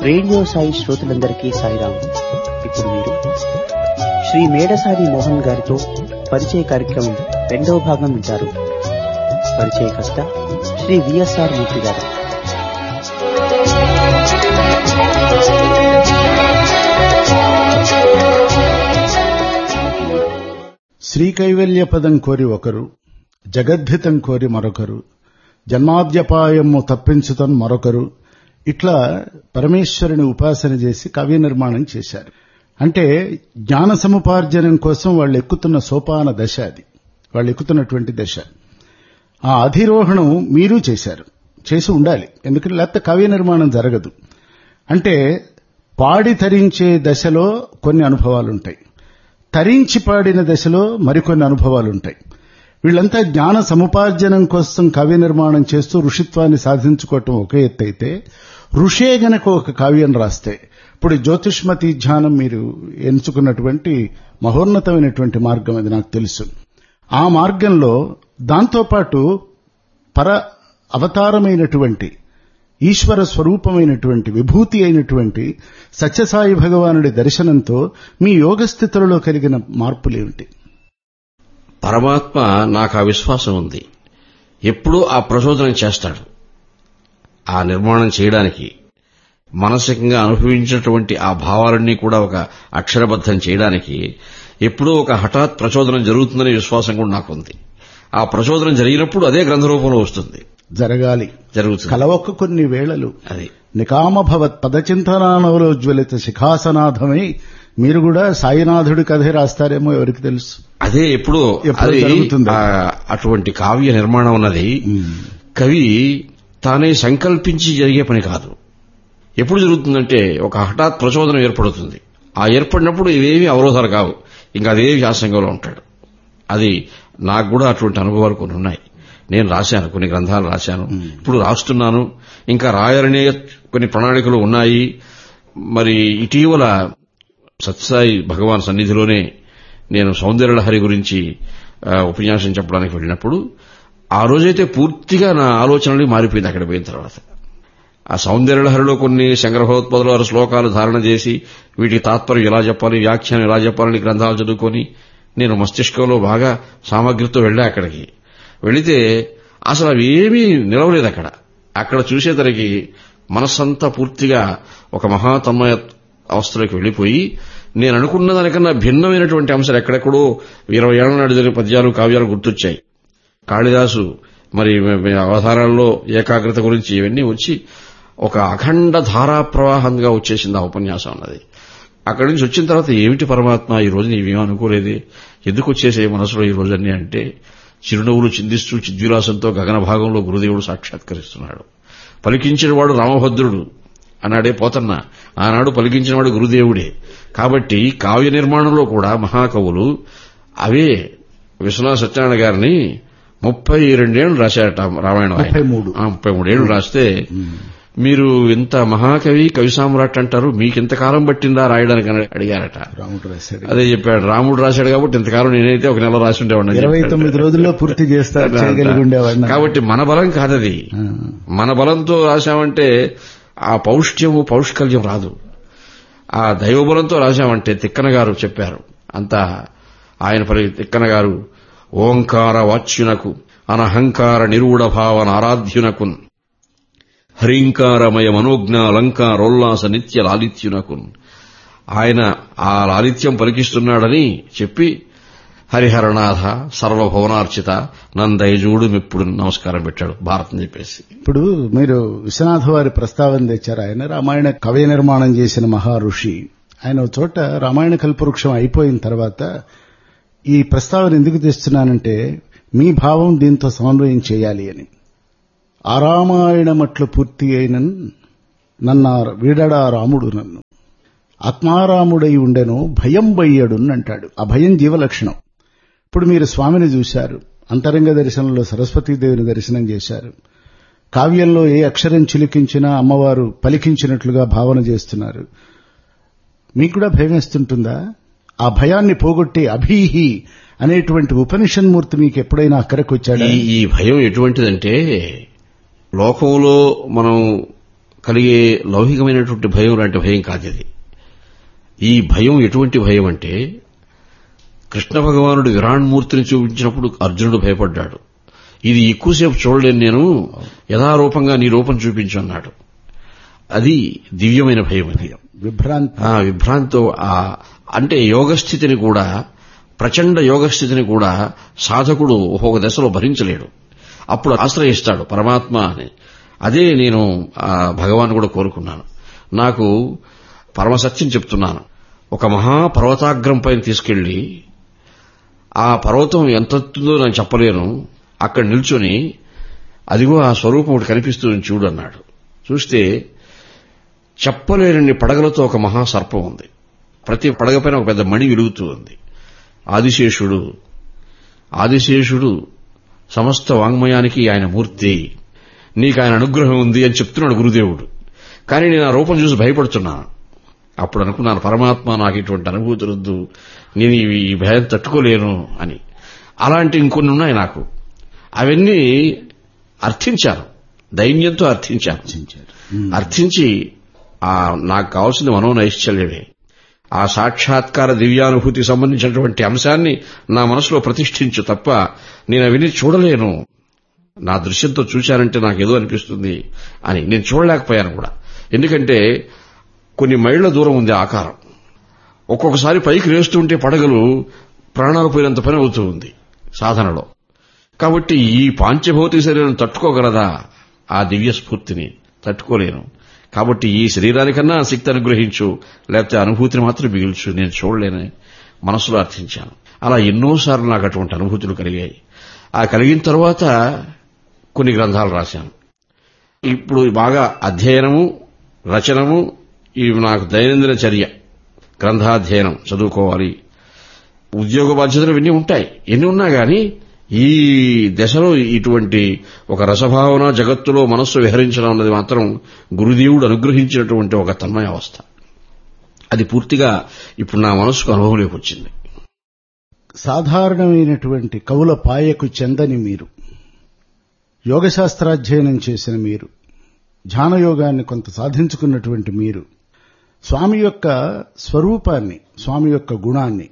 Radio Sai శ్రోతలందరికీ సాయిరాం ఇప్పుడు మీరు శ్రీ మేడసాని మోహన్ గారితో పరిచయ కార్యక్రమం రెండవ భాగం వింటారు పరిచయకర్త శ్రీ విఎస్ఆర్ మూర్తి గారు శ్రీకైవల్య పదం కోరి ఒకరు జగద్ధితం కోరి మరొకరు జన్మాద్యపాయము తప్పించుతన్ మరొకరు ఇట్లా పరమేశ్వరుని ఉపాసన చేసి కావ్య నిర్మాణం చేశారు అంటే జ్ఞాన సముపార్జనం కోసం వాళ్ళు ఎక్కుతున్న సోపాన దశ అది వాళ్ళు ఎక్కుతున్నటువంటి దశ ఆ అధిరోహణం మీరు చేశారు చేసి ఉండాలి ఎందుకంటే లేకపోతే కావ్య నిర్మాణం జరగదు అంటే పాడి తరించే దశలో కొన్ని అనుభవాలుంటాయి తరించి పాడిన దశలో మరికొన్ని అనుభవాలుంటాయి వీళ్ళంతా జ్ఞాన సముపార్జనం కోసం కావ్య నిర్మాణం చేస్తూ ఋషిత్వాన్ని సాధించుకోవటం ఒక ఎత్తు అయితే ఋషే గనక ఒక కావ్యం రాస్తే ఇప్పుడు జ్యోతిష్మతి ధ్యానం మీరు ఎంచుకున్నటువంటి మహోన్నతమైనటువంటి మార్గం అది నాకు తెలుసు ఆ మార్గంలో దాంతోపాటు పర అవతారమైనటువంటి ఈశ్వర స్వరూపమైనటువంటి విభూతి అయినటువంటి సత్యసాయి భగవానుడి దర్శనంతో మీ యోగస్థితులలో కలిగిన మార్పులేమిటి పరమాత్మ నాకు ఆ విశ్వాసం ఉంది ఎప్పుడూ ఆ ప్రచోదనం చేస్తాడు ఆ నిర్మాణం చేయడానికి మానసికంగా అనుభవించినటువంటి ఆ భావాలన్నీ కూడా ఒక అక్షరబద్ధం చేయడానికి ఎప్పుడూ ఒక హఠాత్ ప్రచోదనం జరుగుతుందనే విశ్వాసం కూడా నాకు ఉంది ఆ ప్రచోదనం జరిగినప్పుడు అదే గ్రంథ రూపంలో వస్తుంది జరగాలి జరుగుతుంది కలవొక్క కొన్ని వేళలు అది నికామభవత్ పదచింతనానవలోజ్వలిత శిఖాసనాథమై మీరు కూడా సాయినాథుడి కథే రాస్తారేమో ఎవరికి తెలుసు అదే ఎప్పుడు ఎప్పుడు అది జరుగుతుందో. ఆ, అటువంటి కావ్య నిర్మాణం ఉన్నది కవి తానే సంకల్పించి జరిగే పని కాదు ఎప్పుడు జరుగుతుందంటే ఒక హఠాత్ ప్రచోదనం ఏర్పడుతుంది ఆ ఏర్పడినప్పుడు ఇవేమీ అవరోధాలు కావు ఇంకా అదే వ్యాసంగంలో ఉంటాడు అది నాకు కూడా అటువంటి అనుభవాలు కొన్ని ఉన్నాయి నేను రాశాను కొన్ని గ్రంథాలు రాశాను ఇప్పుడు రాస్తున్నాను ఇంకా రాయాలనే కొన్ని ప్రణాళికలు ఉన్నాయి మరి ఇటీవల సత్సాయి భగవాన్ సన్నిధిలోనే నేను సౌందర్యలహరి గురించి ఆ, ఉపన్యాసం చెప్పడానికి వెళ్ళినప్పుడు ఆ రోజైతే పూర్తిగా నా ఆలోచనలు మారిపోయింది అక్కడ పోయిన తర్వాత ఆ సౌందర్యలహరిలో కొన్ని శంకరభగవత్పదుల వారి శ్లోకాలు ధారణ చేసి వీటికి తాత్పర్యం ఎలా చెప్పాలి వ్యాఖ్యానం ఎలా చెప్పాలని గ్రంథాలు చదువుకొని నేను మస్తిష్కంలో బాగా సామగ్రితో వెళ్ళా అక్కడికి వెళితే అసలు అవి ఏమీ నిలవలేదు అక్కడ అక్కడ చూసేసరికి మనస్సంతా పూర్తిగా ఒక మహాతన్మయ అవస్థలోకి వెళ్లిపోయి నేను అనుకున్న దానికన్నా భిన్నమైనటువంటి అంశాలు ఎక్కడెక్కడో ఇరవై ఏళ్ల నాడు జరిగిన పద్యాలు కావ్యాలు గుర్తొచ్చాయి కాళిదాసు మరి అవధానాల్లో ఏకాగ్రత గురించి ఇవన్నీ వచ్చి ఒక అఖండ ధారా ప్రవాహంగా వచ్చేసింది ఆ ఉపన్యాసం అన్నది అక్కడి నుంచి వచ్చిన తర్వాత ఏమిటి పరమాత్మ ఈ రోజు నీవేం అనుకోలేదే ఎందుకు వచ్చేసే మనసులో ఈ రోజన్నీ అంటే చిరునవ్వులు చిందిస్తూ చిద్విలాసంతో గగన భాగంలో గురుదేవుడు సాక్షాత్కరిస్తున్నాడు పలికించినవాడు రామభద్రుడు అన్నాడే పోతన్న ఆనాడు పలికించినవాడు గురుదేవుడే కాబట్టి కావ్య నిర్మాణంలో కూడా మహాకవులు అవే విశ్వనాథ సత్యనారాయణ గారిని ముప్పై రెండేళ్లు రాశారట రామాయణం ఆయన. ముప్పై మూడు. ఆ, ముప్పై మూడేళ్లు రాస్తే మీరు ఇంత మహాకవి కవి సామ్రాట్ అంటారు మీకు ఇంతకాలం పట్టిందా రాయడానికి అని అడిగారట రాముడు రాశాడు అదే చెప్పాడు రాముడు రాశాడు కాబట్టి ఇంతకాలం నేనైతే ఒక నెల రాసి ఉండేవాడిని ఇరవై తొమ్మిది రోజుల్లో పూర్తి చేస్తారు చేయగలిగి ఉండేవాడిని కాబట్టి మన బలం కాదది ఆ, మన బలంతో రాశామంటే ఆ పౌష్ట్యము పౌష్కల్యం రాదు ఆ దైవబలంతో రాశామంటే తిక్కన గారు చెప్పారు అంతా ఆయన పరి తిక్కన గారు ఓంకార వాచ్యునకు అనహంకార నిరూఢ భావన ఆరాధ్యునకున్ హరింకారమయ మనోజ్ఞ అలంకారోల్లాస నిత్య లాలిత్యునకున్ ఆయన ఆ లాలిత్యం పలికిస్తున్నాడని చెప్పి హరిహరనాథ సర్వభవనార్చిత నందయజూడు ఇప్పుడు నమస్కారం పెట్టాడు భారతం చెప్పేసి ఇప్పుడు మీరు విశ్వనాథ వారి ప్రస్తావన తెచ్చారు ఆయన రామాయణ కవ్య నిర్మాణం చేసిన మహా ఋషి ఆయన ఒక చోట రామాయణ కల్పవృక్షం అయిపోయిన తర్వాత ఈ ప్రస్తావన ఎందుకు తెస్తున్నానంటే మీ భావం దీంతో సమన్వయం చేయాలి అని ఆరామాయణమట్లు పూర్తి అయిన నన్న వీడడా రాముడు నన్ను ఆత్మారాముడై ఉండెను భయం బయ్యడున్ అంటాడు ఆ భయం జీవలక్షణం ఇప్పుడు మీరు స్వామిని చూశారు అంతరంగ దర్శనంలో సరస్వతీదేవిని దర్శనం చేశారు కావ్యంలో ఏ అక్షరం చిలికించినా అమ్మవారు పలికించినట్లుగా భావన చేస్తున్నారు మీకు కూడా భయం వేస్తుంటుందా ఆ భయాన్ని పోగొట్టి అభీహి అనేటువంటి ఉపనిషన్మూర్తి మీకు ఎప్పుడైనా అక్కడికి వచ్చాడా ఈ ఈ భయం ఎటువంటిదంటే లోకంలో మనం కలిగే లౌకికమైనటువంటి భయం లాంటి భయం కాదు ఇది ఈ భయం ఎటువంటి భయం అంటే కృష్ణ భగవానుడు విరాణ్మూర్తిని చూపించినప్పుడు అర్జునుడు భయపడ్డాడు ఇది ఎక్కువసేపు చూడలేను నేను యథారూపంగా నీ రూపం చూపించు అన్నాడు అది దివ్యమైన భయం అది విభ్రాంతి ఆ విభ్రాంతో ఆ అంటే యోగస్థితిని కూడా ప్రచండ యోగస్థితిని కూడా సాధకుడు ఒక్కొక్క దశలో భరించలేడు అప్పుడు ఆశ్రయిస్తాడు పరమాత్మ అని అదే నేను ఆ భగవాన్ కూడా కోరుకున్నాను నాకు పరమసత్యం చెప్తున్నాను ఒక మహాపర్వతాగ్రం పైన తీసుకెళ్లి ఆ పర్వతం ఎంత ఎత్తుందో నేను చెప్పలేను అక్కడ నిల్చొని అదిగో ఆ స్వరూపం ఒకటి కనిపిస్తుంది చూడు అన్నాడు చూస్తే చెప్పలేని పడగలతో ఒక మహాసర్పం ఉంది ప్రతి పడగ పైన ఒక పెద్ద మణి వెలుగుతూ ఉంది ఆదిశేషుడు ఆదిశేషుడు సమస్త వాంగ్మయానికి ఆయన మూర్తి నీకు ఆయన అనుగ్రహం ఉంది అని చెప్తున్నాడు గురుదేవుడు కానీ నేను ఆ రూపం చూసి భయపడుతున్నాను అప్పుడు అనుకున్నాను పరమాత్మ నాకు ఇటువంటి అనుభూతి వద్దు నేను ఈ- ఈ భయం తట్టుకోలేను అని అలాంటి ఇంకొన్ని ఉన్నాయి నాకు అవన్నీ అర్థించాను దైన్యంతో అర్థించాను రచించారు అర్థించి ఆ నాకు కావాల్సిన మనోనైశ్చల్యమే ఆ సాక్షాత్కార దివ్యానుభూతికి సంబంధించినటువంటి అంశాన్ని నా మనసులో ప్రతిష్ఠించు తప్ప నేను అవిని చూడలేను నా దృశ్యంతో చూశానంటే నాకేదో అనిపిస్తుంది అని నేను చూడలేకపోయాను కూడా ఎందుకంటే కొన్ని మైళ్ల దూరం ఉంది ఆ ఆకారం ఒక్కొక్కసారి పైకి లేస్తుంటే పడగలు ప్రాణాలు పోయినంత పని అవుతూ ఉంది సాధనలో కాబట్టి ఈ పాంచభౌతిక శరీరం తట్టుకోగలదా ఆ దివ్య స్ఫూర్తిని తట్టుకోలేను కాబట్టి ఈ శరీరానికన్నా ఆ శక్తి అనుగ్రహించు లేకపోతే అనుభూతిని మాత్రం మిగిల్చు నేను చూడలేనని మనసులో అర్థించాను అలా ఎన్నోసార్లు నాకు అటువంటి అనుభూతులు కలిగాయి ఆ కలిగిన తర్వాత కొన్ని గ్రంథాలు రాశాను ఇప్పుడు బాగా అధ్యయనము రచనము ఇవి నాకు దైనందిన చర్య గ్రంథాధ్యయనం చదువుకోవాలి ఉద్యోగ బాధ్యతలు ఇవన్నీ ఉంటాయి ఎన్ని ఉన్నా గాని ఈ దశలో ఇటువంటి ఒక రసభావన జగత్తులో మనస్సు విహరించడం అన్నది మాత్రం గురుదేవుడు అనుగ్రహించినటువంటి ఒక తన్మయ అవస్థ అది పూర్తిగా ఇప్పుడు నా మనస్సుకు అనుభవంలోకి వచ్చింది సాధారణమైనటువంటి కవుల పాయకు చెందని మీరు యోగశాస్త్రాధ్యయనం చేసిన మీరు ధ్యానయోగాన్ని కొంత సాధించుకున్నటువంటి మీరు స్వామి యొక్క స్వరూపాన్ని స్వామి యొక్క గుణాన్ని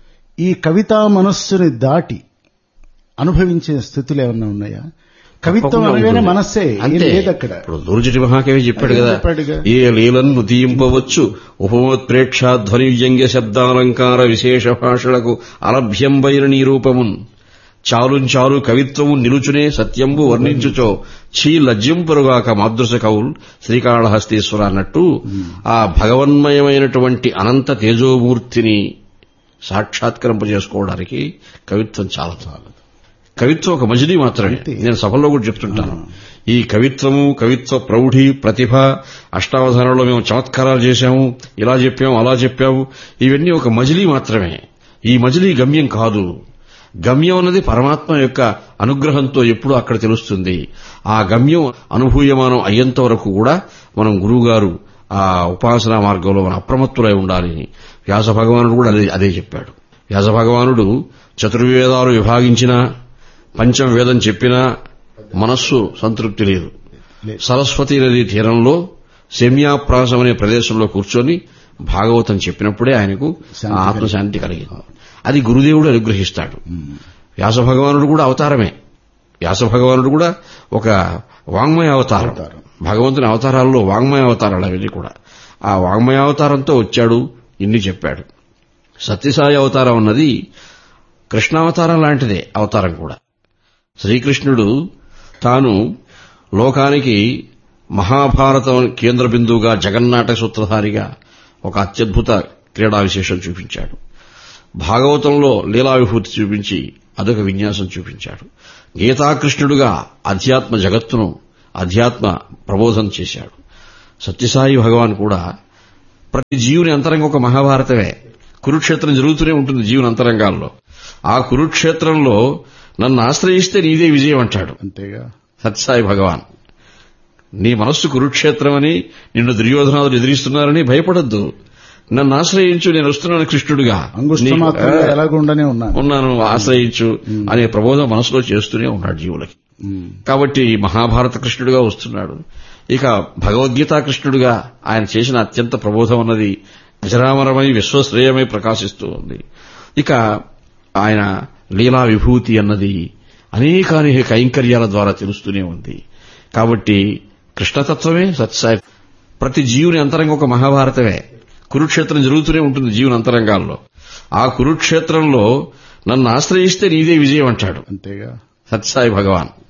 ఈ కవితా మనస్సుని దాటి అనుభవించే స్థితులు ఏమన్నా ఉన్నాయా కవిత్వం తప్పకుండా అనగానే ఉంటుంది. మనస్సే ఏం అంతే లేదక్కడ ఇప్పుడు దూర్జటి మహాకవి చెప్పాడు అదే కదా చెప్పాడుగా. ఏ లీలన్ను తీయింపవచ్చు ఉపమోత్ప్రేక్ష ధ్వని వ్యంగ్య శబ్దాలంకార విశేష భాషలకు అలభ్యంబైన నీ రూపమున్ చాలుంచాలు కవిత్వము నిలుచునే సత్యంబు వర్ణించుచో చీ లజ్జింపరుగాక మాదృశ కవుల్ శ్రీకాళహస్తీశ్వర అన్నట్టు ఆ భగవన్మయమైనటువంటి అనంత తేజోమూర్తిని సాక్షాత్కరింప చేసుకోవడానికి కవిత్వం చాలా చాలదు కవిత్వం ఒక మజిలీ మాత్రమే అంతే. నేను సభల్లో కూడా చెప్తుంటాను ఈ కవిత్వము కవిత్వ ప్రౌఢి ప్రతిభ అష్టావధానంలో మేము చమత్కారాలు చేశాము ఇలా చెప్పాము అలా చెప్పాము ఇవన్నీ ఒక మజిలీ మాత్రమే ఈ మజిలీ గమ్యం కాదు గమ్యం అన్నది పరమాత్మ యొక్క అనుగ్రహంతో ఎప్పుడూ అక్కడ తెలుస్తుంది ఆ గమ్యం అనుభూయమానం అయ్యేంత వరకు కూడా మనం గురువుగారు ఆ ఉపాసనా మార్గంలో మనం అప్రమత్తులై ఉండాలి వ్యాస భగవానుడు కూడా అదే అదే చెప్పాడు వ్యాస భగవానుడు చతుర్వేదాలు విభాగించినా పంచమ వేదం చెప్పినా మనస్సు సంతృప్తి లేదు లేదు. సరస్వతీ నది తీరంలో శమ్యాప్రాసం అనే ప్రదేశంలో కూర్చొని భాగవతం చెప్పినప్పుడే ఆయనకు శాంతి ఆ ఆత్మశాంతి కలిగింది అది గురుదేవుడు అనుగ్రహిస్తాడు వ్యాస భగవానుడు కూడా అవతారమే వ్యాస భగవానుడు కూడా ఒక వాంగ్మయ అవతారం అవతారం. భగవంతుని అవతారాల్లో వాంగ్మయ అవతారాలు అవన్నీ కూడా ఆ వాంగ్మయ అవతారంతో వచ్చాడు ఇన్ని చెప్పాడు సత్యసాయి అవతారం అన్నది కృష్ణావతారం లాంటిదే అవతారం కూడా శ్రీకృష్ణుడు తాను లోకానికి మహాభారతం కేంద్ర బిందువుగా జగన్నాటక సూత్రధారిగా ఒక అత్యద్భుత క్రీడా విశేషం చూపించాడు భాగవతంలో లీలా విభూతి చూపించి అదొక విన్యాసం చూపించాడు గీతాకృష్ణుడుగా అధ్యాత్మ జగత్తును అధ్యాత్మ ప్రబోధం చేశాడు సత్యసాయి భగవాన్ కూడా ప్రతి జీవుని అంతరంగం ఒక మహాభారతమే కురుక్షేత్రం జరుగుతూనే ఉంటుంది జీవుని అంతరంగాల్లో ఆ కురుక్షేత్రంలో నన్ను ఆశ్రయిస్తే నీదే విజయం అంటాడు అంతేగా సత్సాయి భగవాన్ నీ మనస్సు కురుక్షేత్రం అని నిన్ను దుర్యోధనాదులు ఎదిరిస్తున్నారని భయపడద్దు నన్ను ఆశ్రయించు నేను వస్తున్నాను కృష్ణుడిగా అంగుష్ట నీకు- మాత్రంగా ఎలాగుండనే ఉన్నాను ఉన్నాను ఆశ్రయించు అనే ప్రబోధం మనసులో చేస్తూనే ఉన్నాడు జీవులకి ఉమ్. కాబట్టి మహాభారత కృష్ణుడిగా వస్తున్నాడు ఇక భగవద్గీతా కృష్ణుడుగా ఆయన చేసిన అత్యంత ప్రబోధం అన్నది అజరామరమై విశ్వశ్రేయమై ప్రకాశిస్తూ ఉంది ఇక ఆయన లీలా విభూతి అన్నది అనేకానేక కైంకర్యాల ద్వారా తెలుస్తూనే ఉంది కాబట్టి కృష్ణతత్వమే సత్సాయి ప్రతి జీవుని అంతరంగం ఒక మహాభారతమే కురుక్షేత్రం జరుగుతూనే ఉంటుంది జీవుని అంతరంగాల్లో ఆ కురుక్షేత్రంలో నన్ను ఆశ్రయిస్తే నీదే విజయం అంటాడు అంతేగా సత్సాయి భగవాన్